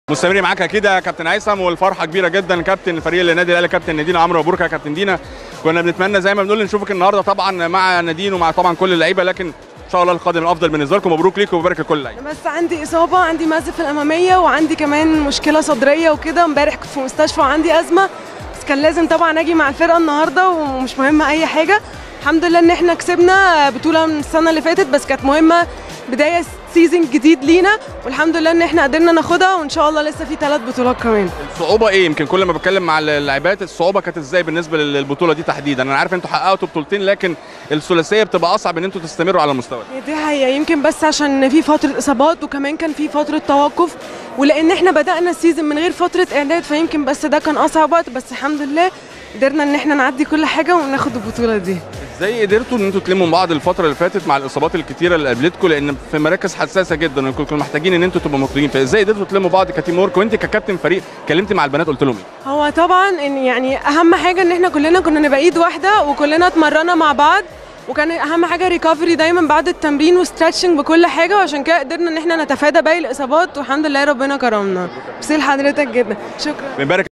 مستمرين معاك اكيد يا كابتن هيثم والفرحه كبيره جدا كابتن فريق النادي الاهلي كابتن نادين عمرو مبروك يا كابتن دينا كنا بنتمنى زي ما بنقول نشوفك النهارده طبعا مع نادين ومع طبعا كل اللعيبه لكن ان شاء الله القادم الافضل بالنسبه لكم مبروك ليكم وبارك لكل اللعيبه بس عندي اصابه عندي مزق في الاماميه وعندي كمان مشكله صدريه وكده امبارح كنت في مستشفى وعندي ازمه بس كان لازم طبعا اجي مع الفرقه النهارده ومش مهمه اي حاجه الحمد لله ان احنا كسبنا بطوله من السنه اللي فاتت بس كانت مهمه بدايه سيزون جديد لينا والحمد لله ان احنا قدرنا ناخدها وان شاء الله لسه في ثلاث بطولات كمان الصعوبه ايه يمكن كل ما بتكلم مع اللاعبات الصعوبه كانت ازاي بالنسبه للبطوله دي تحديدا انا عارف انتوا حققتوا بطولتين لكن الثلاثيه بتبقى اصعب ان انتوا تستمروا على المستوى ده. دي حقيقة يمكن بس عشان في فترة إصابات وكمان كان في فترة توقف ولأن احنا بدأنا السيزون من غير فترة إعداد فيمكن بس ده كان أصعب وقت بس الحمد لله قدرنا إن احنا نعدي كل حاجة وناخد البطولة دي ازاي قدرتوا ان انتوا تلموا بعض الفتره اللي فاتت مع الاصابات الكتيره اللي قابلتكم لان في مراكز حساسه جدا وكنتوا محتاجين ان انتوا تبقوا مطلوبين فازاي قدرتوا تلموا بعض كتيم ورك وانت ككابتن فريق كلمتي مع البنات قلت لهم ايه هو طبعا إن يعني أهم حاجة إن احنا كلنا كنا نبقى إيد واحدة وكلنا اتمرنا مع بعض وكان اهم حاجه ريكفري دايما بعد التمرين وستريتشنج بكل حاجه وعشان كده قدرنا ان احنا نتفادى باقي الاصابات والحمد لله ربنا كرمنا بس لحضرتك جدا شكرا بنبارك